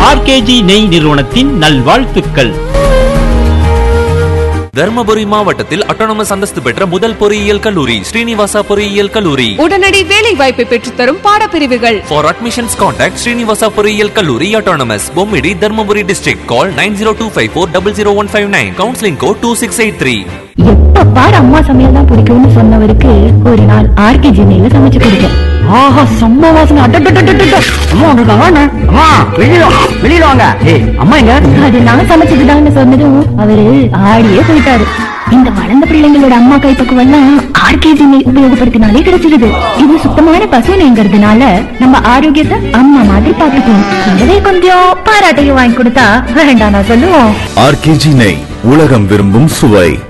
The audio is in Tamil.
ஆர்கேஜி நெய் நிறுவனத்தின் நல்வாழ்த்துக்கள் தர்மபுரி மாவட்டத்தில் அட்டானமஸ் அந்தஸ்து பெற்ற முதல் பொறியியல் கல்லூரி ஸ்ரீனிவாசா பொறியியல் கல்லூரி உடனடி வேலை வாய்ப்பை பெற்றுத்தரும் பாடப்பிரிவுகள் ஃபார் அட்மிஷன்ஸ் கான்டாக்ட் ஸ்ரீனிவாசா பொறியியல் கல்லூரி autonomous Bommidi Dharmapuri district call nine zero two five four double zero one five nine counselling code two six eight three எப்ப பாரு அம்மா சமையல் தான் பிடிக்கும்னு சொன்னவருக்கு ஒரு நாள் ஆர்கே ஜிமையில சமைச்சு கொடுத்தேன் ஆஹா செம்ம வாசனை அட்டட்டட்டட்டட்ட. அம்மா வந்திருக்காங்க அண்ணே. அம்மா வெளியில வா, வெளியில வாங்க ஏய் அம்மா எங்க அது நான் சமைச்சதுதான்னு சொன்னதும் அவரு ஆடியே போயிட்டாரு இந்த வளர்ந்த பிள்ளைங்களோட அம்மா கைப்பக்குவம் எல்லாம் ஆர்கேஜி நெய் உபயோகப்படுத்தினாலே கிடைச்சிருது இது சுத்தமான பசு நெய்ங்கிறதுனால நம்ம ஆரோக்கியத்தை அம்மா மாதிரி பாத்துக்கணும் இதுவே கொஞ்சம் பாராட்டையும் வாங்கி கொடுத்தா வேண்டாம் நான் சொல்லுவோம் ஆர்கேஜி நெய் உலகம் விரும்பும் சுவை